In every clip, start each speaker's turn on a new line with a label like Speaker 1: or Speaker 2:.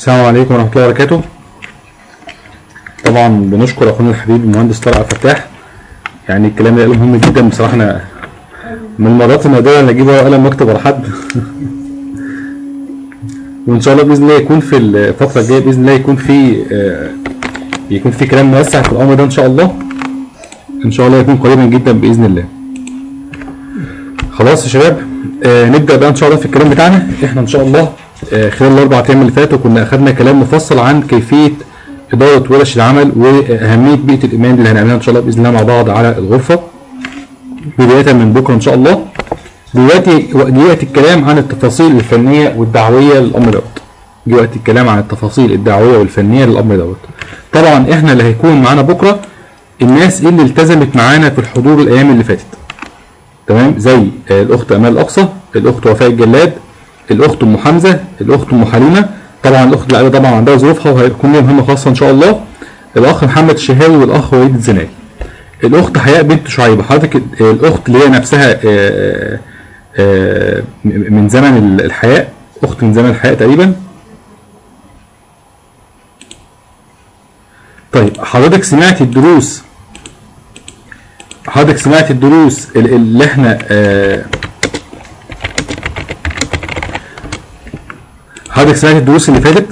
Speaker 1: السلام عليكم ورحمة الله وبركاته طبعا بنشكر اخونا الحبيب المهندس طارق عبد الفتاح يعني الكلام اللي قاله مهم جدا بصراحة انا من المرات النادرة اللي اجيب ورقة قلم واكتب ورا حد وان شاء الله باذن الله يكون في الفترة الجاية باذن الله يكون في آه، يكون في كلام موسع في الامر ده ان شاء الله ان شاء الله يكون قريبا جدا باذن الله خلاص يا شباب آه نبدا بقى ان شاء الله في الكلام بتاعنا احنا ان شاء الله آه خلال الاربع ايام اللي فاتوا كنا اخذنا كلام مفصل عن كيفيه اداره ورش العمل واهميه بيئه الايمان اللي هنعملها ان شاء الله باذن الله مع بعض على الغرفه بدايه من بكره ان شاء الله دلوقتي دلوقتي الكلام عن التفاصيل الفنيه والدعويه للامر دوت دلوقتي الكلام عن التفاصيل الدعويه والفنيه للامر دوت طبعا احنا اللي هيكون معانا بكره الناس اللي التزمت معانا في الحضور الايام اللي فاتت تمام زي آه، الاخت امال الاقصى الاخت وفاء الجلاد الاخت ام حمزه الاخت ام حليمه طبعا الاخت العائله طبعا عندها ظروفها وهيكون لها مهمه خاصه ان شاء الله الاخ محمد الشهاوي والاخ وليد الزناري الاخت حياء بنت شعيبه حضرتك آه، الاخت اللي هي نفسها آه، آه، م- من زمن الحياء اخت من زمن الحياء تقريبا طيب حضرتك سمعت الدروس حضرتك سمعت الدروس ال- اللي احنا آه، حضرتك سمعت الدروس اللي فاتت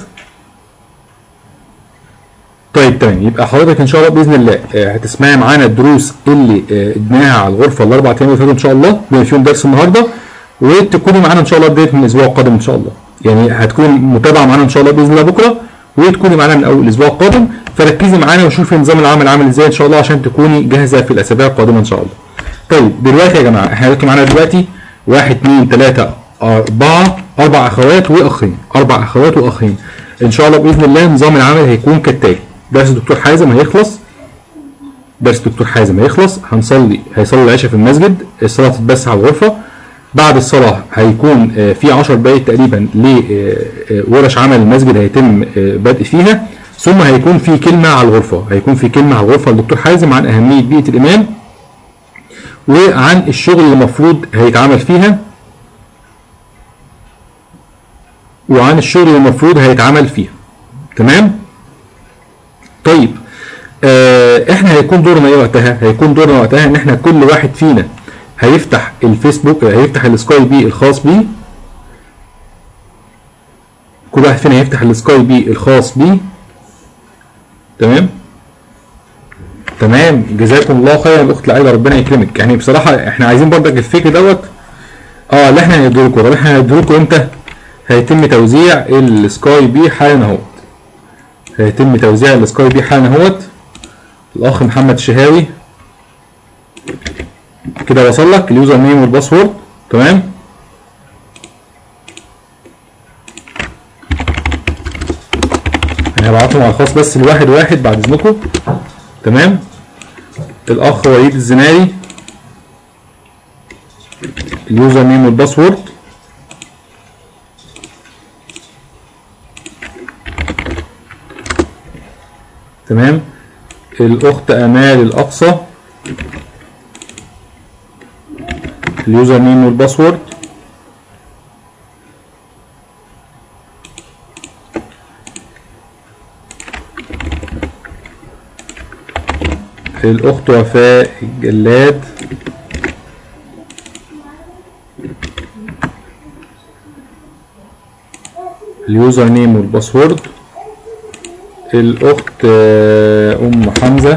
Speaker 1: طيب تمام يبقى حضرتك ان شاء الله باذن الله آه، هتسمعي معانا الدروس اللي آه، اديناها على الغرفه الاربع ايام اللي فاتوا ان شاء الله بما فيهم درس النهارده وتكوني معانا ان شاء الله بدايه من الاسبوع القادم ان شاء الله يعني هتكوني متابعه معانا ان شاء الله باذن الله بكره وتكوني معانا من اول الاسبوع القادم فركزي معانا وشوفي نظام العمل عامل ازاي ان شاء الله عشان تكوني جاهزه في الاسابيع القادمه ان شاء الله طيب دلوقتي يا جماعه احنا دلوقتي معانا دلوقتي واحد اثنين ثلاثة أربعة أربع أخوات وأخين أربع أخوات وأخين إن شاء الله بإذن الله نظام العمل هيكون كالتالي درس الدكتور حازم هيخلص درس الدكتور حازم هيخلص هنصلي هيصلي العشاء في المسجد الصلاة تتبث على الغرفة بعد الصلاة هيكون آه، في 10 دقايق تقريبا لورش عمل المسجد هيتم آه، بدء فيها ثم هيكون في كلمة على الغرفة هيكون في كلمة على الغرفة للدكتور حازم عن أهمية بيئة الإيمان وعن الشغل اللي المفروض هيتعمل فيها وعن الشغل اللي المفروض هيتعمل فيها تمام طيب آه احنا هيكون دورنا ايه وقتها هيكون دورنا وقتها ان احنا كل واحد فينا هيفتح الفيسبوك هيفتح السكاي بي الخاص بيه كل واحد فينا هيفتح السكاي بي الخاص بيه تمام تمام جزاكم الله خيرا الاخت العائله ربنا يكرمك يعني بصراحه احنا عايزين برضك الفكر دوت اه اللي احنا هنديلكم طب احنا هنديلكم امتى هيتم توزيع السكاي بي حالا اهوت هيتم توزيع السكاي بي حالا اهوت الاخ محمد شهاوي كده وصل لك اليوزر نيم والباسورد تمام انا هبعتهم على الخاص بس لواحد واحد بعد اذنكم تمام الاخ وليد الزناري اليوزر نيم والباسورد تمام الاخت امال الاقصى اليوزر نيم والباسورد الاخت وفاء الجلاد اليوزر نيم والباسورد الاخت آه، ام حمزه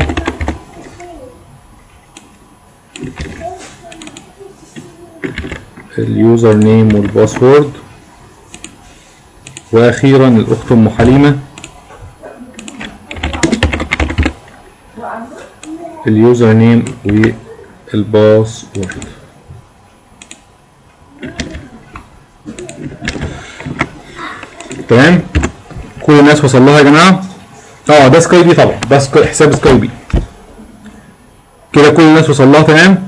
Speaker 1: اليوزر نيم والباسورد واخيرا الاخت ام حليمه اليوزر نيم والباسورد تمام كل الناس وصل لها يا جماعه اه ده سكاي بي طبعا ده سكاي حساب سكاي بي كده كل الناس وصل لها تمام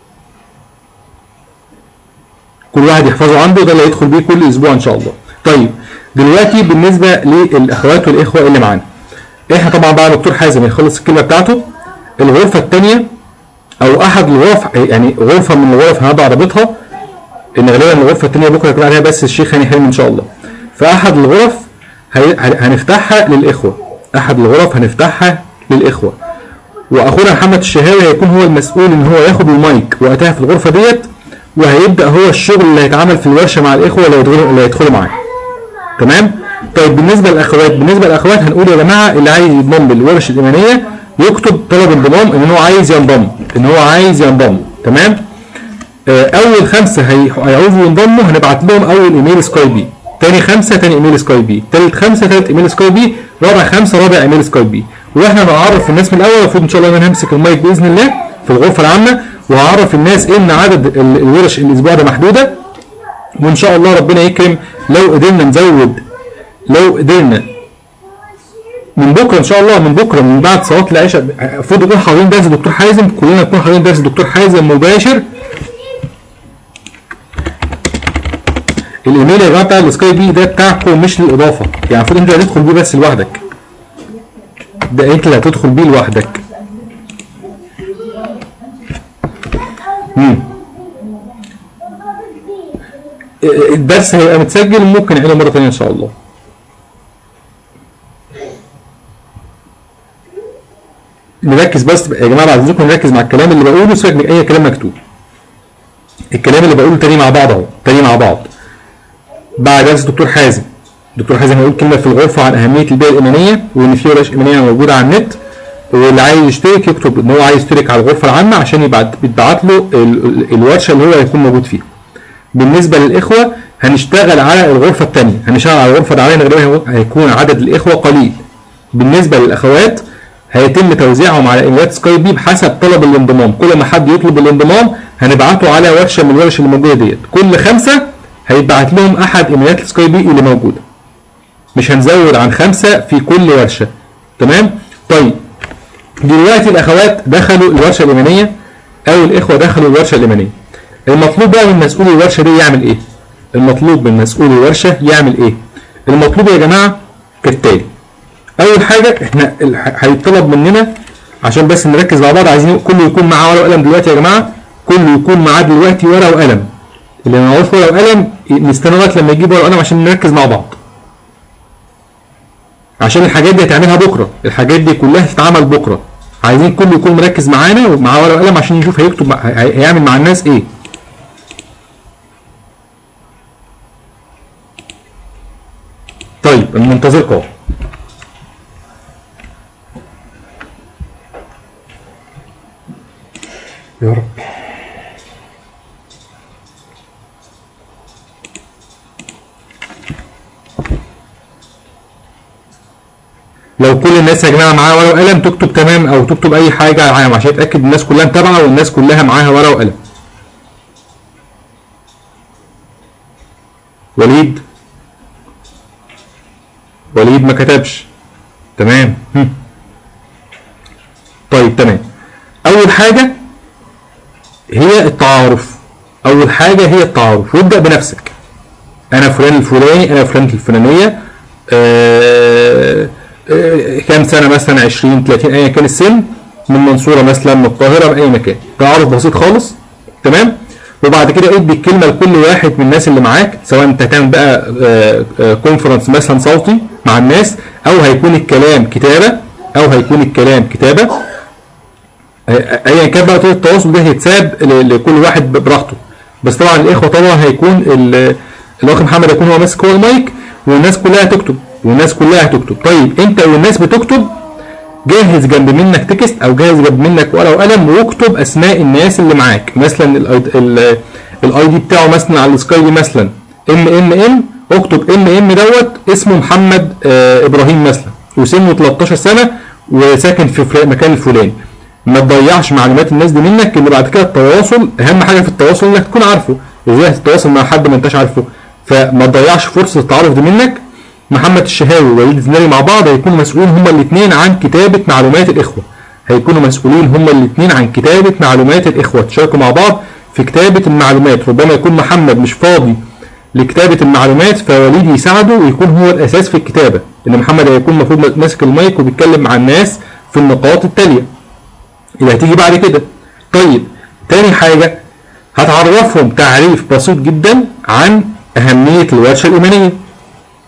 Speaker 1: كل واحد يحفظه عنده ده اللي هيدخل بيه كل اسبوع ان شاء الله طيب دلوقتي بالنسبه للاخوات والاخوه اللي معانا احنا طبعا بعد دكتور حازم يخلص الكلمه بتاعته الغرفه الثانيه او احد الغرف يعني غرفه من الغرف هنضع رابطها ان غالبا الغرفه الثانيه بكره يكون عليها بس الشيخ هاني حلمي ان شاء الله فاحد الغرف هي- هنفتحها للاخوه احد الغرف هنفتحها للاخوه واخونا محمد الشهاوي هيكون هو المسؤول ان هو ياخد المايك وقتها في الغرفه ديت وهيبدا هو الشغل اللي هيتعمل في الورشه مع الاخوه اللي هيدخلوا اللي هيدخلوا معاه تمام طيب بالنسبه للاخوات بالنسبه للاخوات هنقول يا جماعه اللي عايز ينضم للورش الايمانيه يكتب طلب انضمام ان هو عايز ينضم ان هو عايز ينضم تمام آه، اول خمسه هي- هيعوزوا ينضموا هنبعت لهم اول ايميل سكاي بي تاني خمسه تاني ايميل سكاي بي تالت خمسه تالت ايميل سكاي بي رابع خمسه رابع ايميل سكاي بي واحنا هنعرف الناس من الاول المفروض ان شاء الله ان انا همسك المايك باذن الله في الغرفه العامه وهعرف الناس ان عدد ال- الورش الاسبوع ده محدوده وان شاء الله ربنا يكرم لو قدرنا نزود لو قدرنا من بكره ان شاء الله من بكره من بعد صلاه العشاء المفروض نكون حاضرين درس الدكتور حازم كلنا نكون حاضرين درس الدكتور حازم مباشر الايميل يا جماعه بتاع السكاي بي ده بتاعكم مش للاضافه يعني المفروض انت هتدخل بيه بس لوحدك ده انت اللي هتدخل بيه لوحدك مم. الدرس هيبقى متسجل ممكن نعيده مره ثانيه ان شاء الله نركز بس يا جماعه بعد اذنكم نركز مع الكلام اللي بقوله سيبك من اي كلام مكتوب الكلام اللي بقوله تاني مع بعض اهو تاني مع بعض بعد درس الدكتور حازم الدكتور حازم هيقول كلمه في الغرفه عن اهميه البيئه الايمانيه وان في ورش ايمانيه موجوده على النت واللي عايز يشترك يكتب ان هو عايز يشترك على الغرفه العامه عشان يبعت يتبعت له ال- ال- الورشه اللي هو هيكون موجود فيها بالنسبه للاخوه هنشتغل على الغرفه الثانيه هنشتغل على الغرفه العامه غالبا هيكون عدد الاخوه قليل بالنسبه للاخوات هيتم توزيعهم على ايميلات سكاي بي بحسب طلب الانضمام كل ما حد يطلب الانضمام هنبعته على ورشه من الورش اللي موجوده ديت كل خمسه هيتبعت لهم احد ايميلات السكاي بي اللي موجوده مش هنزود عن خمسه في كل ورشه تمام طيب دلوقتي الاخوات دخلوا الورشه الايمانيه او الاخوه دخلوا الورشه الايمانيه المطلوب بقى من مسؤول الورشه دي يعمل ايه المطلوب من مسؤول الورشه يعمل ايه المطلوب يا جماعه كالتالي اول حاجه احنا ال- هيطلب مننا عشان بس نركز مع بعض عايزين كله يكون معاه ورقه وقلم دلوقتي يا جماعه كله يكون معاه دلوقتي ورقه وقلم اللي معهوش ورقه وقلم نستنى لغايه لما يجيب ورقه وقلم عشان نركز مع بعض عشان الحاجات دي هتعملها بكره الحاجات دي كلها هتتعمل بكره عايزين كله يكون مركز معانا ومعاه ورقه وقلم عشان يشوف هيكتب مع- هي- هيعمل مع الناس ايه طيب منتظركم اهو يا رب لو كل الناس يا جماعه معاها ورقه وقلم تكتب تمام او تكتب اي حاجه معاهم عشان اتاكد الناس كلها متابعه والناس كلها معاها ورقه وقلم وليد وليد ما كتبش تمام هم. طيب تمام اول حاجه هي التعارف اول حاجه هي التعارف وابدا بنفسك انا فلان الفلاني انا فلانة الفلانيه آه آه كام سنه مثلا 20 30 ايا كان السن من المنصوره مثلا من القاهره من اي مكان تعارف بسيط خالص تمام وبعد كده ادي الكلمه لكل واحد من الناس اللي معاك سواء انت هتعمل بقى كونفرنس مثلا صوتي مع الناس او هيكون الكلام كتابه او هيكون الكلام كتابه ايا كان بقى طريقه التواصل ده هيتساب ل- لكل واحد ب- براحته بس طبعا الاخوه طبعا هيكون ال- الاخ محمد هيكون هو ماسك هو المايك والناس كلها هتكتب والناس كلها هتكتب طيب انت والناس بتكتب جهز جنب منك تكست او جهز جنب منك ورقه وقلم واكتب اسماء الناس اللي معاك مثلا الاي دي بتاعه مثلا على السكاي دي مثلا ام ام ام اكتب ام ام دوت اسمه محمد آه ابراهيم مثلا وسنه 13 سنه وساكن في فلا- مكان الفلاني ما تضيعش معلومات الناس دي منك ان بعد كده التواصل اهم حاجه في التواصل انك تكون عارفه ازاي تتواصل مع حد ما انتش عارفه فما تضيعش فرصه التعارف دي منك محمد الشهاوي ووليد الزناري مع بعض هيكونوا مسؤولين هما الاثنين عن كتابه معلومات الاخوه هيكونوا مسؤولين هما الاثنين عن كتابه معلومات الاخوه تشاركوا مع بعض في كتابه المعلومات ربما يكون محمد مش فاضي لكتابه المعلومات فوليد يساعده ويكون هو الاساس في الكتابه ان محمد هيكون المفروض ماسك المايك وبيتكلم مع الناس في النقاط التاليه اللي هتيجي بعد كده طيب تاني حاجة هتعرفهم تعريف بسيط جدا عن أهمية الورشة الإيمانية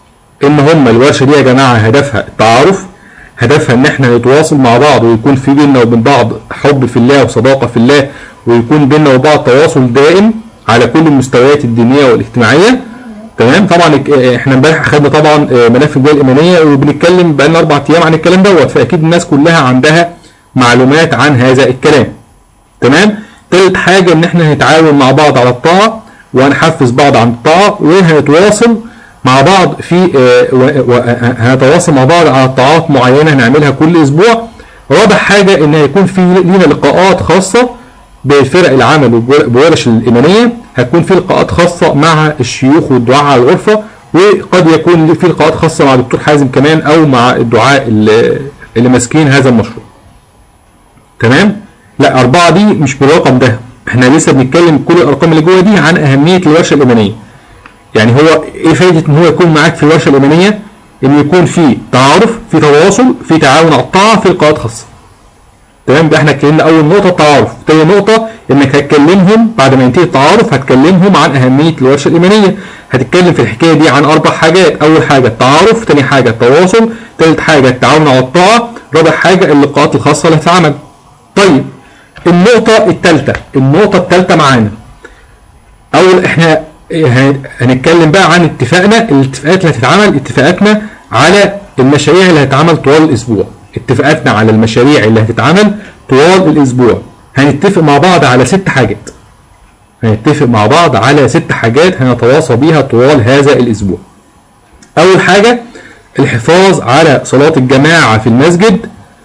Speaker 1: ان هم الورشه دي يا جماعه هدفها التعارف هدفها ان احنا نتواصل مع بعض ويكون في بيننا وبين بعض حب في الله وصداقه في الله ويكون بيننا وبين بعض تواصل دائم على كل المستويات الدينيه والاجتماعيه تمام طبعا ك- احنا امبارح اخدنا طبعا آه، ملف البيئه الايمانيه وبنتكلم بقالنا اربع ايام عن الكلام دوت فاكيد الناس كلها عندها معلومات عن هذا الكلام تمام تالت حاجه ان احنا هنتعاون مع بعض على الطاعه وهنحفز بعض عن الطاعه وهنتواصل مع بعض في آه، و- و- آه، هنتواصل مع بعض على طاعات معينه هنعملها كل اسبوع رابع حاجه ان هيكون في لينا لقاءات خاصه بفرق العمل وبورش الايمانيه هتكون في لقاءات خاصه مع الشيوخ والدعاء على الغرفه وقد يكون في لقاءات خاصه مع دكتور حازم كمان او مع الدعاء اللي, اللي ماسكين هذا المشروع تمام لا أربعة دي مش بالرقم ده احنا لسه بنتكلم كل الأرقام اللي جوه دي عن أهمية الورشة الإيمانية يعني هو إيه فايدة إن هو يكون معاك في الورشة الإيمانية إن يكون في تعارف في تواصل في تعاون على الطاعة في لقاءات خاصة تمام ده احنا اتكلمنا أول نقطة التعارف تاني نقطة إنك هتكلمهم بعد ما ينتهي التعارف هتكلمهم عن أهمية الورشة الإيمانية هتتكلم في الحكاية دي عن أربع حاجات أول حاجة التعارف تاني حاجة التواصل تالت حاجة التعاون على الطاعة رابع حاجة اللقاءات الخاصة اللي هتتعمل طيب النقطة الثالثة النقطة الثالثة معانا أول إحنا هن- هنتكلم بقى عن اتفاقنا الاتفاقات اللي هتتعمل اتفاقاتنا على المشاريع اللي هتتعمل طوال الأسبوع اتفاقاتنا على المشاريع اللي هتتعمل طوال الأسبوع هنتفق مع بعض على ست حاجات هنتفق مع بعض على ست حاجات هنتواصى بيها طوال هذا الأسبوع أول حاجة الحفاظ على صلاة الجماعة في المسجد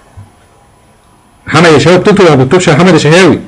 Speaker 1: محمد يا شباب بتكتب ولا ما بتكتبش يا محمد يا شهاوي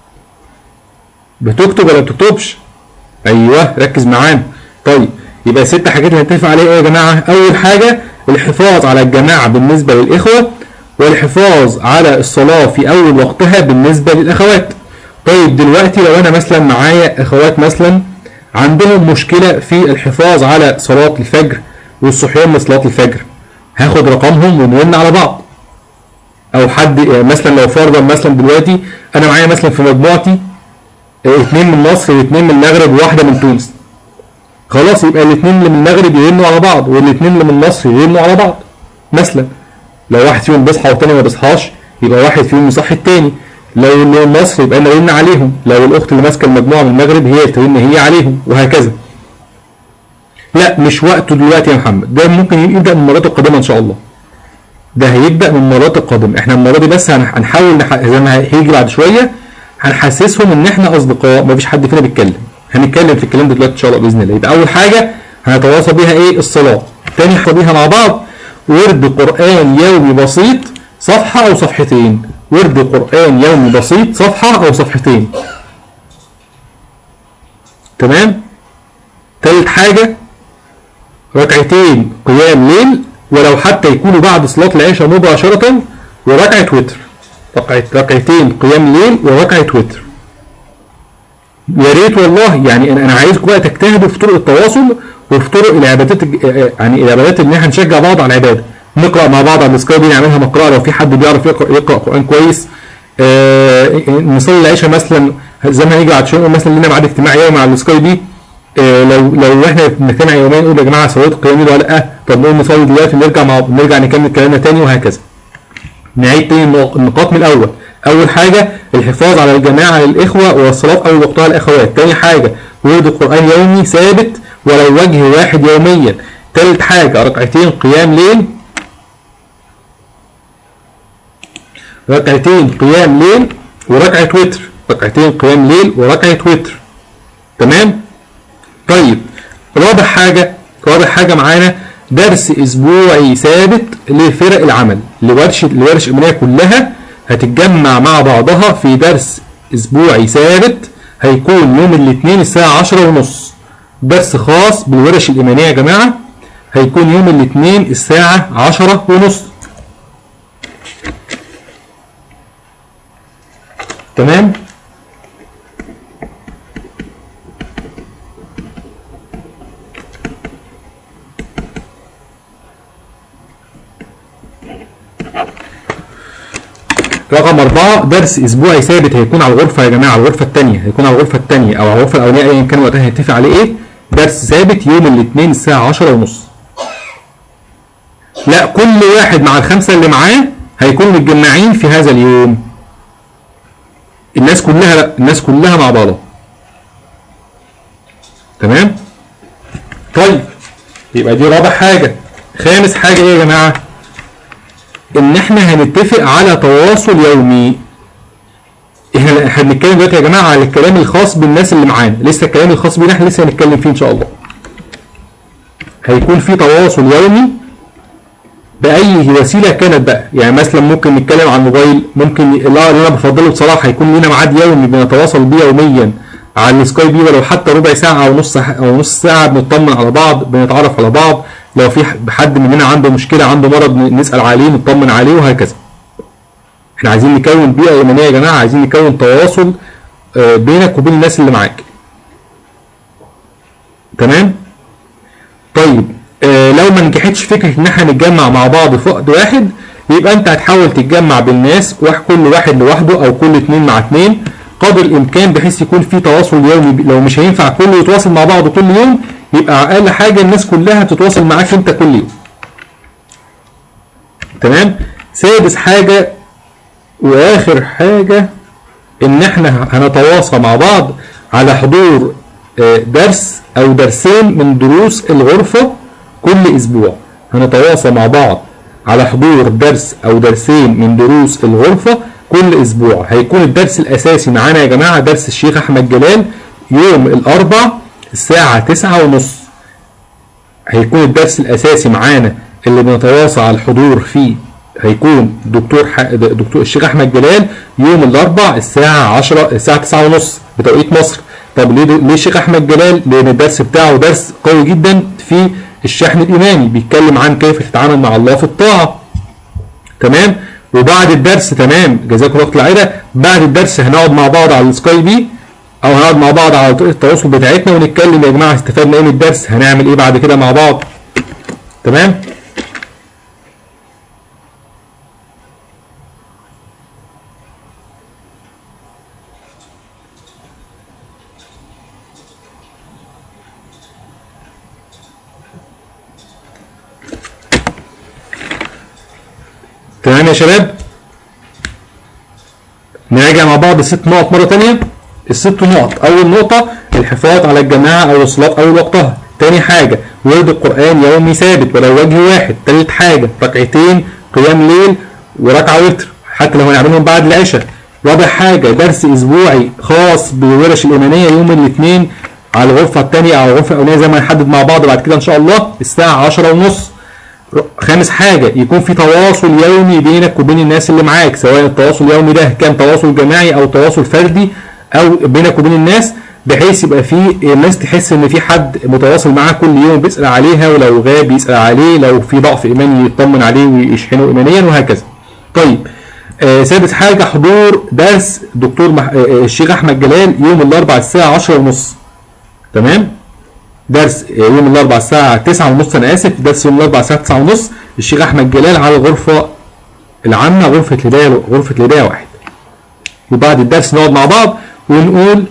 Speaker 1: بتكتب ولا ما بتكتبش ايوه ركز معانا طيب يبقى ست حاجات اللي هنتفق عليها ايه يا جماعه اول حاجه الحفاظ على الجماعه بالنسبه للاخوه والحفاظ على الصلاه في اول وقتها بالنسبه للاخوات طيب دلوقتي لو انا مثلا معايا اخوات مثلا عندهم مشكله في الحفاظ على صلاه الفجر والصحيان لصلاه الفجر هاخد رقمهم ونرن على بعض او حد يعني مثلا لو فرضا مثلا دلوقتي انا معايا مثلا في مجموعتي اه، اتنين من مصر واتنين من المغرب وواحده من تونس خلاص يبقى الاتنين اللي من المغرب يرنوا على بعض والاتنين اللي من مصر يرنوا على بعض مثلا لو واحد فيهم بيصحى والتاني ما بيصحاش يبقى واحد فيهم يصحي التاني لو اللي من مصر يبقى انا رن عليهم لو الاخت اللي ماسكه المجموعه من المغرب هي ترن هي عليهم وهكذا لا مش وقته دلوقتي يا محمد ده ممكن يبدا من المرات القادمه ان شاء الله ده هيبدا من المرات القادمه احنا المره دي بس هن- هنحاول نح... زي ما هيجي بعد شويه هنحسسهم ان احنا اصدقاء مفيش حد فينا بيتكلم هنتكلم في الكلام ده دلوقتي ان شاء الله باذن الله يبقى اول حاجه هنتواصل بيها ايه الصلاه تاني حاجه بيها مع بعض ورد قران يومي بسيط صفحه او صفحتين ورد قران يومي بسيط صفحه او صفحتين تمام تالت حاجه ركعتين قيام ليل ولو حتى يكونوا بعد صلاة العشاء مباشرة وركعة وتر ركعت ركعتين قيام ليل وركعة وتر يا ريت والله يعني انا أنا عايزكم بقى تجتهدوا في طرق التواصل وفي طرق العبادات الج- يعني العبادات ان احنا نشجع بعض على العباده نقرا مع بعض على السكاي دي نعملها مقرأة لو في حد بيعرف يقرا يقرا قران كويس آه نصلي العشاء مثلا زي ما هيجي بعد شويه مثلا لنا ميعاد اجتماع يومي على السكاي دي آه، لو لو احنا بنجتمع يومين نقول يا جماعه صلاه القيام دي ولا لا طب نقوم نصلي دلوقتي نرجع مع نرجع نكمل كلامنا تاني وهكذا نعيد تاني النق- النقاط من الاول اول حاجه الحفاظ على الجماعه للاخوه والصلاه في اول وقتها الاخوات تاني حاجه ورد القران يومي ثابت ولو وجه واحد يوميا تالت حاجه ركعتين قيام ليل ركعتين قيام ليل وركعه وتر ركعتين قيام ليل وركعه وتر تمام طيب رابع حاجة رابع حاجة معانا درس أسبوعي ثابت لفرق العمل لورشة الورش الإيمانية كلها هتتجمع مع بعضها في درس أسبوعي ثابت هيكون يوم الاثنين الساعة عشرة ونص درس خاص بالورش الإيمانية يا جماعة هيكون يوم الاثنين الساعة عشرة ونص تمام رقم أربعة درس أسبوعي ثابت هيكون على الغرفة يا جماعة على الغرفة التانية هيكون على الغرفة التانية أو على الغرفة الأولانية أيا كان وقتها هنتفق عليه إيه درس ثابت يوم الاثنين الساعة عشرة ونص لا كل واحد مع الخمسه اللي معاه هيكونوا متجمعين في هذا اليوم الناس كلها لا الناس كلها مع بعضها تمام طيب يبقى دي رابع حاجه خامس حاجه ايه يا جماعه ان احنا هنتفق على تواصل يومي احنا احنا بنتكلم دلوقتي يا جماعه على الكلام الخاص بالناس اللي معانا لسه الكلام الخاص بينا احنا لسه هنتكلم فيه ان شاء الله هيكون في تواصل يومي باي وسيله كانت بقى يعني مثلا ممكن نتكلم عن الموبايل ممكن لا اللي انا بفضله بصراحه هيكون لنا ميعاد يومي بنتواصل بيه يوميا على السكاي بي ولو حتى ربع ساعه او نص او نص ساعه بنطمن على بعض بنتعرف على بعض لو في حد مننا عنده مشكله عنده مرض نسال عليه نطمن عليه وهكذا احنا عايزين نكون بيئه ايمانيه يا جماعه عايزين نكون تواصل آه، بينك وبين الناس اللي معاك تمام طيب آه لو ما نجحتش فكره ان احنا نتجمع مع بعض في وقت واحد يبقى انت هتحاول تتجمع بالناس واحد كل واحد لوحده او كل اتنين مع اتنين قدر الامكان بحيث يكون في تواصل يومي لو مش هينفع كله يتواصل مع بعض كل يوم يبقى اقل حاجه الناس كلها تتواصل معاك انت كل يوم تمام سادس حاجه واخر حاجه ان احنا هنتواصى مع بعض على حضور آه، درس او درسين من دروس الغرفه كل اسبوع هنتواصى مع بعض على حضور درس او درسين من دروس الغرفه كل اسبوع هيكون الدرس الاساسي معانا يا جماعه درس الشيخ احمد جلال يوم الاربع الساعه تسعة ونص هيكون الدرس الاساسي معانا اللي بنتواصى على الحضور فيه هيكون دكتور ح... دكتور الشيخ احمد جلال يوم الاربع الساعه 10 الساعه 9 ونص بتوقيت مصر طب ليه ليه الشيخ احمد جلال لان الدرس بتاعه درس قوي جدا في الشحن الايماني بيتكلم عن كيف تتعامل مع الله في الطاعه تمام وبعد الدرس تمام جزاكم الله خير العيله بعد الدرس هنقعد مع بعض على السكاي بي او هنقعد مع بعض على طريقه التواصل بتاعتنا ونتكلم يا جماعه استفدنا ايه من الدرس هنعمل ايه بعد كده مع بعض تمام تمام يا شباب نراجع مع بعض الست نقط مرة تانية الست نقط أول نقطة الحفاظ على الجماعة أو الصلاة أول وقتها تاني حاجة ورد القرآن يومي ثابت ولو وجه واحد تالت حاجة ركعتين قيام ليل وركعة وتر حتى لو هنعملهم بعد العشاء رابع حاجة درس أسبوعي خاص بالورش الإيمانية يوم الاثنين على الغرفة الثانية أو الغرفة الأولانية زي ما هنحدد مع بعض بعد كده إن شاء الله الساعة 10 ونص خامس حاجة يكون في تواصل يومي بينك وبين الناس اللي معاك سواء التواصل اليومي ده كان تواصل جماعي او تواصل فردي او بينك وبين الناس بحيث يبقى في الناس تحس ان في حد متواصل معاها كل يوم بيسأل عليها ولو غاب يسأل عليه لو في ضعف ايماني يطمن عليه ويشحنه ايمانيا وهكذا. طيب آه سادس حاجة حضور درس دكتور مح... آه الشيخ احمد جلال يوم الاربعاء الساعة 10 ونص. تمام؟ درس يوم الاربعاء الساعة 9 ونص انا اسف درس يوم الاربعاء الساعة 9 ونص الشيخ احمد جلال على الغرفة العامة غرفة هداية غرفة هداية واحد وبعد الدرس نقعد مع بعض ونقول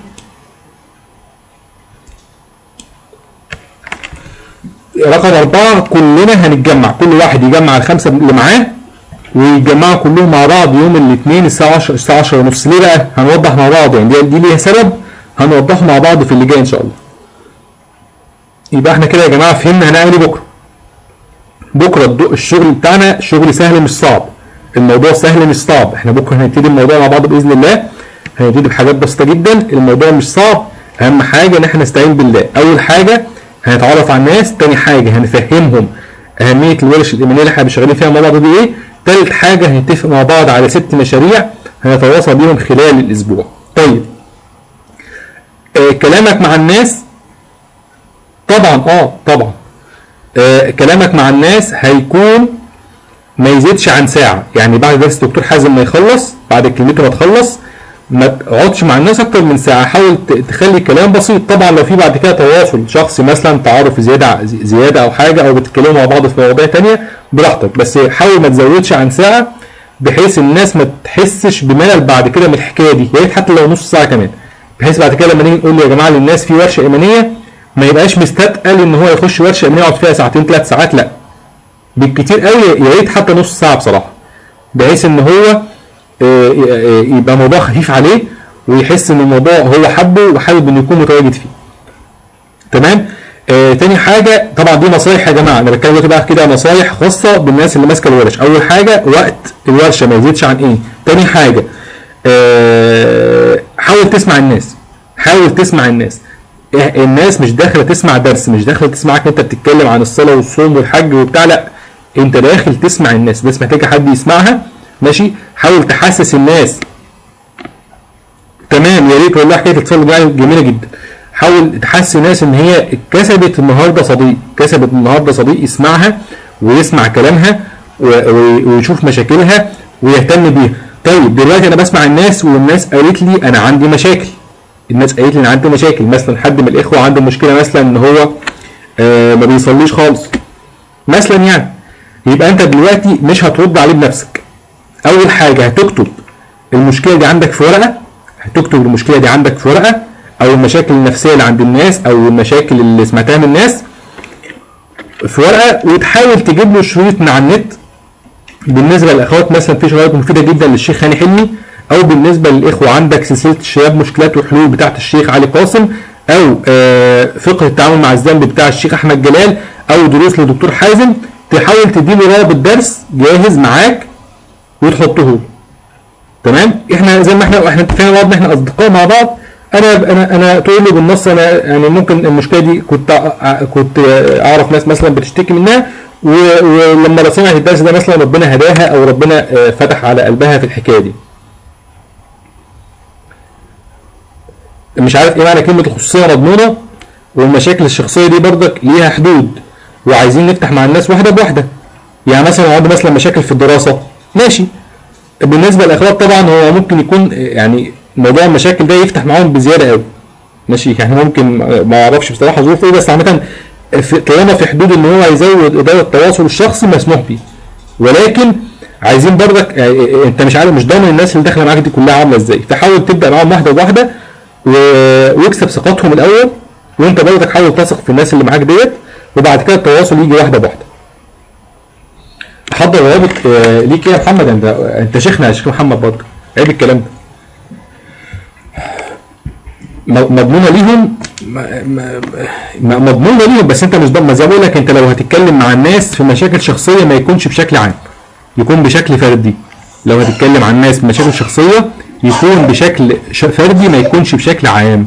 Speaker 1: رقم أربعة كلنا هنتجمع كل واحد يجمع الخمسة اللي معاه ويتجمعوا كلهم مع بعض يوم الاثنين الساعة 10 الساعة 10 ونص ليه بقى؟ هنوضح مع بعض يعني دي, دي ليها سبب هنوضحه مع بعض في اللي جاي إن شاء الله. يبقى احنا كده يا جماعه فهمنا هنعمل ايه بكره بكره الضوء الشغل بتاعنا شغل سهل مش صعب الموضوع سهل مش صعب احنا بكره هنبتدي الموضوع مع بعض باذن الله هنبتدي بحاجات بسيطه جدا الموضوع مش صعب اهم حاجه ان احنا نستعين بالله اول حاجه هنتعرف على الناس تاني حاجه هنفهمهم اهميه الورش الايمانيه اللي احنا شغالين فيها مع بعض دي ايه تالت حاجه هنتفق مع بعض على ست مشاريع هنتواصل بيهم خلال الاسبوع طيب آه كلامك مع الناس طبعا اه طبعا آه كلامك مع الناس هيكون ما يزيدش عن ساعة يعني بعد درس الدكتور حازم ما يخلص بعد الكلمته ما تخلص ما تقعدش مع الناس اكتر من ساعة حاول تخلي كلام بسيط طبعا لو في بعد كده تواصل شخصي مثلا تعارف زيادة زيادة او حاجة او بتتكلموا مع بعض في مواضيع تانية براحتك بس حاول ما تزودش عن ساعة بحيث الناس ما تحسش بملل بعد كده من الحكاية دي يا ريت حتى لو نص ساعة كمان بحيث بعد كده لما نيجي نقول يا جماعة للناس في ورشة ايمانية ما يبقاش مستثقل ان هو يخش ورشه ايمانيه يقعد فيها ساعتين ثلاث ساعات لا بالكتير قوي يا ريت حتى نص ساعه بصراحه بحيث ان هو آه، آه، يبقى موضوع خفيف عليه ويحس ان الموضوع هو حبه وحابب انه يكون متواجد فيه تمام آه تاني حاجه طبعا دي نصايح يا جماعه انا بتكلم دلوقتي بقى كده نصايح خاصه بالناس اللي ماسكه الورش اول حاجه وقت الورشه ما يزيدش عن ايه تاني حاجه آه حاول تسمع الناس حاول تسمع الناس إيه، الناس مش داخله تسمع درس مش داخله تسمعك انت بتتكلم عن الصلاه والصوم والحج وبتاع لا انت داخل تسمع الناس بس محتاجه حد يسمعها ماشي حاول تحسس الناس تمام يا ريت والله حكايه الاتصال دي جميله جدا حاول تحسس الناس ان هي كسبت النهارده صديق كسبت النهارده صديق يسمعها ويسمع كلامها و- و- ويشوف مشاكلها ويهتم بيها طيب دلوقتي انا بسمع الناس والناس قالت لي انا عندي مشاكل الناس قالت لي انا عندي مشاكل مثلا حد من الاخوه عنده مشكله مثلا ان هو آه ما بيصليش خالص مثلا يعني يبقى انت دلوقتي مش هترد عليه بنفسك اول حاجه هتكتب المشكله دي عندك في ورقه هتكتب المشكله دي عندك في ورقه او المشاكل النفسيه اللي عند الناس او المشاكل اللي سمعتها من الناس في ورقه وتحاول تجيب له شريط من على النت بالنسبه للاخوات مثلا في شرايط مفيده جدا للشيخ هاني حلمي او بالنسبه للاخوه عندك سلسله الشباب مشكلات وحلول بتاعه الشيخ علي قاسم او آه، فقه التعامل مع الذنب بتاع الشيخ احمد جلال او دروس لدكتور حازم تحاول تديله رابط درس جاهز معاك وتحطه له تمام احنا زي ما احنا احنا اتفقنا مع بعض ان احنا اصدقاء مع بعض انا انا انا تقول لي بالنص انا يعني ممكن المشكله دي كنت أع- كنت اعرف ناس مثلا بتشتكي منها و- ولما سمعت الدرس ده مثلا ربنا هداها او ربنا آه، فتح على قلبها في الحكايه دي مش عارف ايه معنى كلمه الخصوصيه مضمونه والمشاكل الشخصيه دي برضك ليها حدود وعايزين نفتح مع الناس واحده بواحده يعني مثلا عنده مثلا مشاكل في الدراسه ماشي بالنسبه للاخوات طبعا هو ممكن يكون يعني موضوع المشاكل ده يفتح معاهم بزياده قوي ماشي يعني ممكن ما اعرفش بصراحه ظروفه ايه بس عامه في- طالما في حدود ان هو يزود اداره التواصل الشخصي مسموح بيه ولكن عايزين برضك يعني انت مش عارف مش ضامن الناس اللي داخله معاك دي كلها عامله ازاي فحاول تبدا معاهم واحده بواحده و- واكسب ثقتهم الاول وانت برضك حاول تثق في الناس اللي معاك ديت وبعد كده التواصل يجي واحده بواحده حضر روابط آه، ليك إيه يا محمد انت انت شيخنا يا شيخ محمد برضه عيب الكلام ده م- مضمونه ليهم م- م- م- مضمونه ليهم بس انت مش ضامن زي ما بقول لك انت لو هتتكلم مع الناس في مشاكل شخصيه ما يكونش بشكل عام يكون بشكل فردي لو هتتكلم عن الناس بمشاكل شخصيه يكون بشكل ش- فردي ما يكونش بشكل عام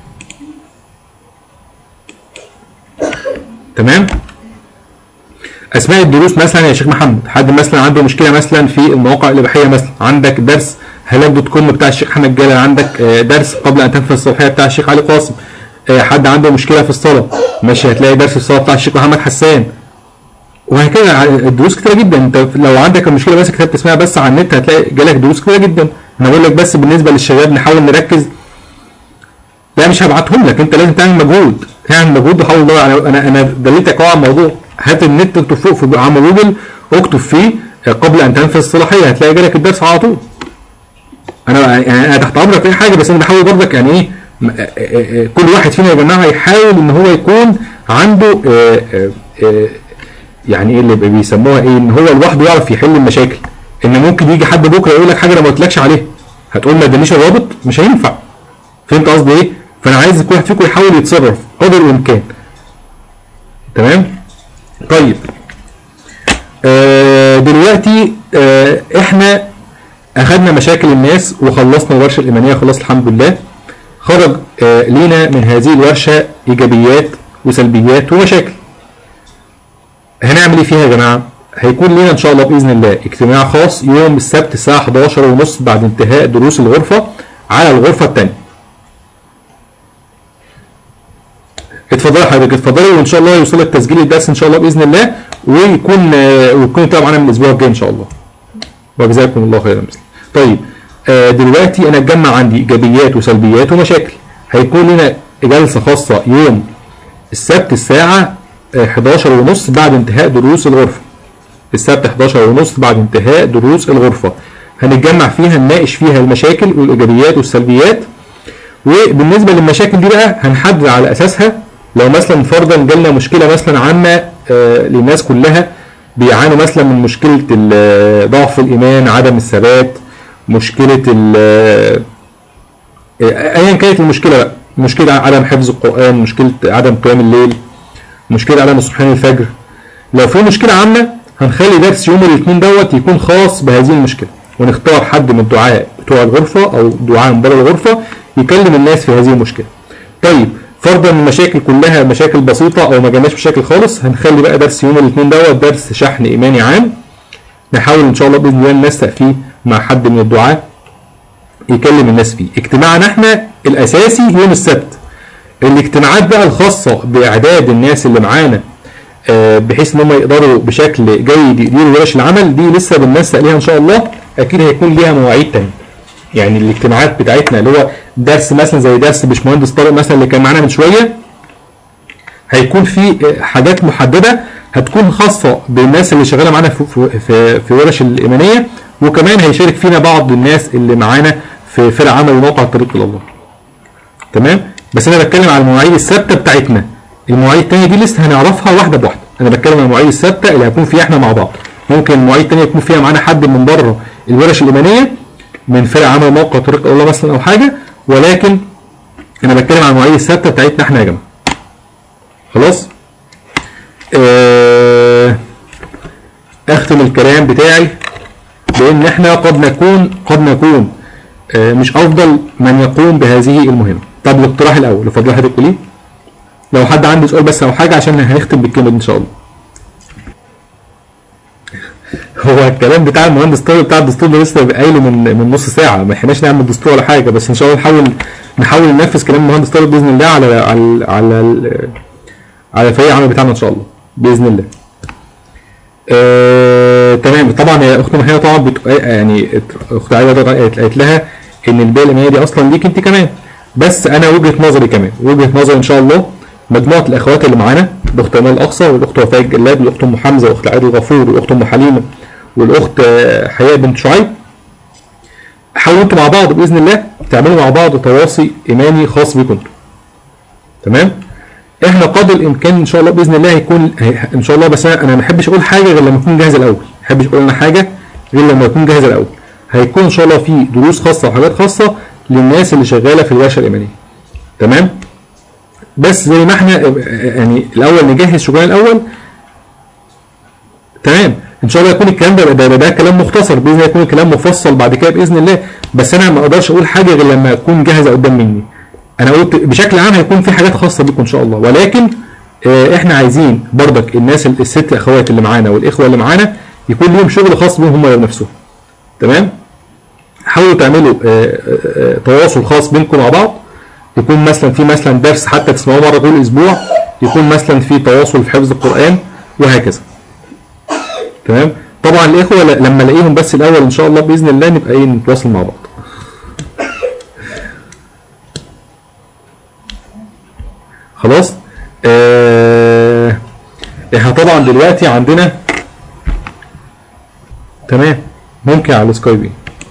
Speaker 1: تمام اسماء الدروس مثلا يا شيخ محمد حد مثلا عنده مشكله مثلا في المواقع الاباحيه مثلا عندك درس هلاك دوت كوم بتاع الشيخ احمد جلال عندك آه، درس قبل ان تنفذ الصلاحيه بتاع الشيخ علي قاسم آه، حد عنده مشكله في الصلاه ماشي هتلاقي درس الصلاه بتاع الشيخ محمد حسان وهكذا ع- الدروس كتيره جدا انت لو عندك المشكله بس كتبت اسمها بس على النت هتلاقي جالك دروس كتيره جدا انا بقول لك بس بالنسبه للشباب نحاول نركز لا مش هبعتهم لك انت لازم تعمل مجهود تعمل مجهود وحاول تدور على انا انا دليتك اهو على الموضوع هات النت اكتب فوق في عم جوجل اكتب فيه قبل ان تنفذ الصلاحيه هتلاقي جالك الدرس على طول انا يعني انا تحت امرك في اي حاجه بس انا بحاول برضك يعني ايه م- آه، آه، آه، كل واحد فينا يا جماعه يحاول ان هو يكون عنده آه، آه، آه، يعني ايه اللي بيسموها ايه ان هو لوحده يعرف يحل المشاكل ان ممكن يجي حد بكره يقول لك حاجه انا ما قلتلكش عليها هتقول ما ادانيش الرابط مش هينفع فهمت قصدي ايه فانا عايز كل واحد فيكم يحاول يتصرف قدر الامكان تمام طيب آه دلوقتي آه احنا اخذنا مشاكل الناس وخلصنا الورشه الايمانيه خلاص الحمد لله خرج آه لينا من هذه الورشه ايجابيات وسلبيات ومشاكل هنعمل ايه فيها يا جماعه هيكون لينا ان شاء الله باذن الله اجتماع خاص يوم السبت الساعه 11 ونص بعد انتهاء دروس الغرفه على الغرفه الثانيه اتفضلي يا حضرتك اتفضلي وان شاء الله يوصل لك تسجيل الدرس ان شاء الله باذن الله ويكون آه، ويكون طبعا معانا من الاسبوع الجاي ان شاء الله وجزاكم الله خيرا مثل طيب آه، دلوقتي انا اتجمع عندي ايجابيات وسلبيات ومشاكل هيكون لنا جلسه خاصه يوم السبت الساعه آه، 11 ونص بعد انتهاء دروس الغرفه السبت 11 ونص بعد انتهاء دروس الغرفه هنتجمع فيها نناقش فيها المشاكل والايجابيات والسلبيات وبالنسبه للمشاكل دي بقى هنحدد على اساسها لو مثلا فرضا جالنا مشكله مثلا عامه آه، للناس كلها بيعانوا مثلا من مشكله ال- ضعف الايمان عدم الثبات مشكله ال- ايا كانت المشكله بقى مشكله عدم حفظ القران مشكله عدم قيام الليل مشكله عدم صحيان الفجر لو في مشكله عامه هنخلي درس يوم الاثنين دوت يكون خاص بهذه المشكله ونختار حد من الدعاء بتوع الغرفه او دعاء من بره الغرفه يكلم الناس في هذه المشكله طيب فرضا ان المشاكل كلها مشاكل بسيطه او ما جالناش مشاكل خالص هنخلي بقى درس يوم الاثنين دوت درس شحن ايماني عام نحاول ان شاء الله باذن الله ننسق فيه مع حد من الدعاء يكلم الناس فيه اجتماعنا احنا الاساسي يوم السبت الاجتماعات بقى الخاصه باعداد الناس اللي معانا آه، بحيث ان هم يقدروا بشكل جيد يديروا ورش العمل دي لسه بننسق ليها ان شاء الله اكيد هيكون ليها مواعيد تانية يعني الاجتماعات بتاعتنا اللي هو درس مثلا زي درس باشمهندس طارق مثلا اللي كان معانا من شويه هيكون في آه، حاجات محدده هتكون خاصه بالناس اللي شغاله معانا في في في, في ورش الايمانيه وكمان هيشارك فينا بعض الناس اللي معانا في فرق عمل موقع الطريق الى الله تمام بس انا بتكلم على المواعيد الثابته بتاعتنا المواعيد التانية دي لسه هنعرفها واحده بواحده انا بتكلم على المواعيد الثابته اللي هيكون فيها احنا مع بعض ممكن المواعيد التانية يكون فيها معانا حد من بره الورش الايمانيه من فرق عمل موقع طريق إلى الله مثلا او حاجه ولكن انا بتكلم على المواعيد الثابته بتاعتنا احنا يا جماعه خلاص آه، اختم الكلام بتاعي بان احنا قد نكون قد نكون آه، مش افضل من يقوم بهذه المهمه طب الاقتراح الاول لفضل حضرتك تقوليه لو حد عنده سؤال بس او حاجه عشان هنختم بالكلمه دي ان شاء الله هو الكلام بتاع المهندس طارق بتاع الدستور ده لسه قايله من من نص ساعه ما احناش نعمل دستور ولا حاجه بس ان شاء الله نحاول نحاول ننفذ كلام المهندس طارق باذن الله على على على ال- على فريق العمل بتاعنا ان شاء الله باذن الله. آه، تمام طبعا هي اخت مهيا طبعا بت... يعني اخت عايده قالت قالت لها ان البيئه الامنيه دي اصلا ليك انت كمان بس انا وجهه نظري كمان وجهه نظري ان شاء الله مجموعه الاخوات اللي معانا الاخت امال الاقصى والاخت وفاء الجلاد والاخت ام حمزه والاخت عادل الغفور والاخت ام حليمه والاخت آه، حياء بنت شعيب حاولوا انتوا مع بعض باذن الله تعملوا مع بعض تواصي ايماني خاص بيكم انتوا تمام احنا قدر الامكان ان شاء الله باذن الله هيكون هي- ان شاء الله بس انا أنا ما بحبش اقول حاجه غير لما اكون جاهز الاول ما بحبش اقول انا حاجه غير لما اكون جاهز الاول هيكون ان شاء الله في دروس خاصه وحاجات خاصه للناس اللي شغاله في الورشه الايمانيه تمام بس زي ما احنا يعني الاول نجهز شغلنا الاول تمام ان شاء الله يكون الكلام ده ده, ده, ده كلام مختصر باذن الله يكون الكلام مفصل بعد كده باذن الله بس انا ما اقدرش اقول حاجه غير لما اكون جاهزه قدام مني انا قلت بشكل عام هيكون في حاجات خاصه بيكم ان شاء الله ولكن آه، احنا عايزين برضك الناس ال- الست اخوات اللي معانا والاخوه اللي معانا يكون لهم شغل خاص بيهم هم بنفسهم تمام حاولوا تعملوا آه، آه، آه، تواصل خاص بينكم مع بعض يكون مثلا في مثلا درس حتى تسمعوه مره كل اسبوع يكون مثلا في تواصل في حفظ القران وهكذا تمام طبعا الاخوه ل- لما الاقيهم بس الاول ان شاء الله باذن الله نبقى ايه نتواصل مع بعض خلاص آه احنا طبعا دلوقتي عندنا تمام ممكن على السكايب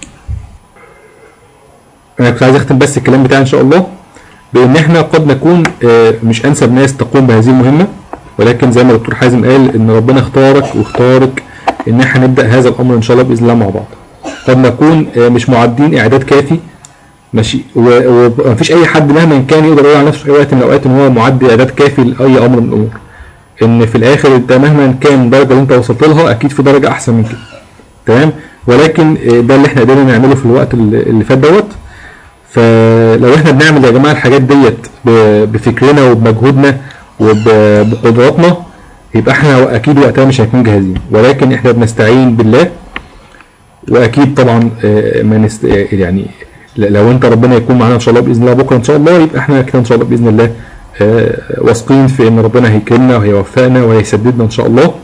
Speaker 1: انا كنت عايز اختم بس الكلام بتاعي ان شاء الله بان احنا قد نكون آه، مش انسب ناس تقوم بهذه المهمه ولكن زي ما الدكتور حازم قال ان ربنا اختارك واختارك ان احنا نبدا هذا الامر ان شاء الله باذن الله مع بعض قد نكون آه، مش معدين اعداد كافي ماشي و- ومفيش اي حد مهما كان يقدر يقول على نفسه في اي وقت من الاوقات ان هو معدي اعداد كافي لاي امر من الامور ان في الاخر انت مهما كان الدرجه اللي انت وصلت لها اكيد في درجه احسن من كده تمام ولكن آه، ده اللي احنا قدرنا نعمله في الوقت اللي اللي فات دوت فلو احنا بنعمل يا جماعه الحاجات ديت ب- بفكرنا وبمجهودنا وبقدراتنا يبقى احنا اكيد وقتها مش هنكون جاهزين ولكن احنا بنستعين بالله واكيد طبعا آه، ما نست... آه، يعني ل- لو انت ربنا يكون معانا ان شاء الله باذن الله بكره ان شاء الله يبقى احنا كده ان شاء الله باذن الله آه، واثقين في ان ربنا هيكرمنا وهيوفقنا وهيسددنا ان شاء الله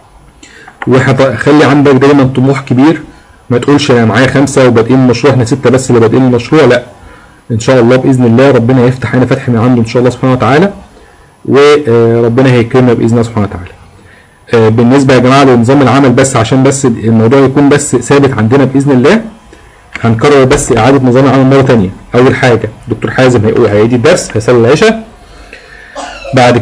Speaker 1: وخلي عندك دايما طموح كبير ما تقولش انا معايا خمسه وبادئين المشروع احنا سته بس اللي بادئين المشروع لا ان شاء الله باذن الله ربنا يفتح علينا فتح من عنده ان شاء الله سبحانه وتعالى وربنا هيكرمنا باذن الله سبحانه وتعالى آه، بالنسبه يا جماعه لنظام العمل بس عشان بس الموضوع يكون بس ثابت عندنا باذن الله هنكرر بس اعاده نظام العمل مره ثانيه اول حاجه دكتور حازم هيقول هيدي الدرس هيصلي العشاء بعد كده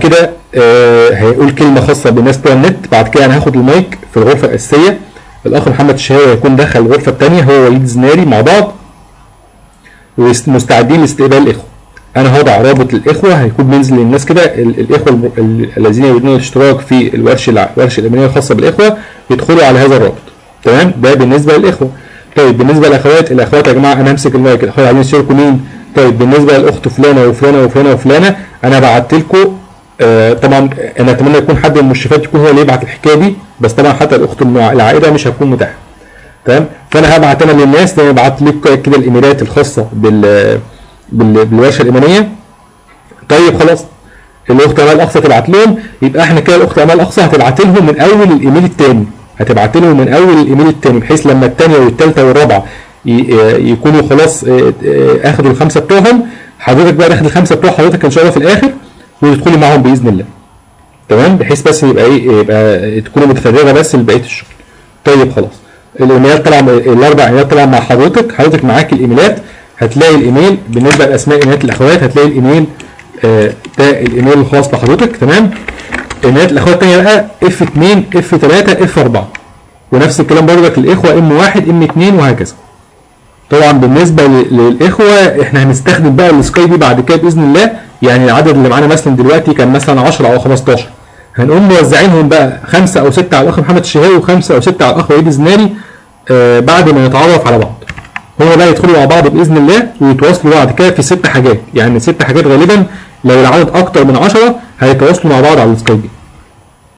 Speaker 1: آه هيقول كلمه خاصه بالناس بتوع النت بعد كده انا هاخد المايك في الغرفه الاساسيه الاخ محمد الشهاوي هيكون دخل الغرفه الثانيه هو وليد زناري مع بعض ومستعدين لاستقبال الاخوه انا هضع رابط الاخوه هيكون بينزل للناس كده ال- الاخوه الم- ال- الذين يريدون الاشتراك في الورش الع- الورشه الامنيه الخاصه بالاخوه يدخلوا على هذا الرابط تمام ده بالنسبه للاخوه طيب بالنسبه للاخوات الاخوات يا جماعه انا همسك المايك الاخوات عايزين يشتركوا مين طيب بالنسبه للاخت فلانه وفلانه وفلانه وفلانه انا بعت لكم آه طبعا انا اتمنى يكون حد من المشرفات يكون هو اللي يبعت الحكايه دي بس طبعا حتى الاخت المع- العائده مش هتكون متاحه تمام فانا هبعت انا للناس ده ابعت لك كده الايميلات الخاصه بال بال- بالورشه الايمانيه طيب خلاص الاخت امال اقصى تبعت لهم يبقى احنا كده الاخت امال اقصى هتبعت لهم من اول الايميل الثاني هتبعت لهم من اول الايميل الثاني بحيث لما الثانيه والثالثه والرابعه ي- يكونوا خلاص اه، اه، اخدوا الخمسه بتوعهم حضرتك بقى تاخد الخمسه بتوع حضرتك ان شاء الله في الاخر وتدخلي معاهم باذن الله تمام بحيث بس يبقى ايه يبقى تكونوا متفرغه بس لبقيه الشغل طيب خلاص الايميلات طبعا الاربع ايميلات طبعا مع حضرتك حضرتك معاك الايميلات هتلاقي الايميل بالنسبه لاسماء ايميلات الاخوات هتلاقي الايميل آه، ده الايميل الخاص بحضرتك تمام ايميلات الاخوات الثانيه بقى اف 2 اف 3 اف 4 ونفس الكلام برضك الاخوه ام 1 ام 2 وهكذا طبعا بالنسبه ل- للاخوه احنا هنستخدم بقى السكاي بي بعد كده باذن الله يعني العدد اللي معانا مثلا دلوقتي كان مثلا 10 او 15 هنقوم موزعينهم بقى خمسه او سته على الاخ محمد الشهاوي وخمسه او سته على الاخ وليد الزناري آه بعد ما نتعرف على بعض هو بقى يدخلوا مع بعض باذن الله ويتواصلوا بعد كده في ست حاجات يعني ست حاجات غالبا لو العدد اكتر من 10 هيتواصلوا مع بعض على السكاي بي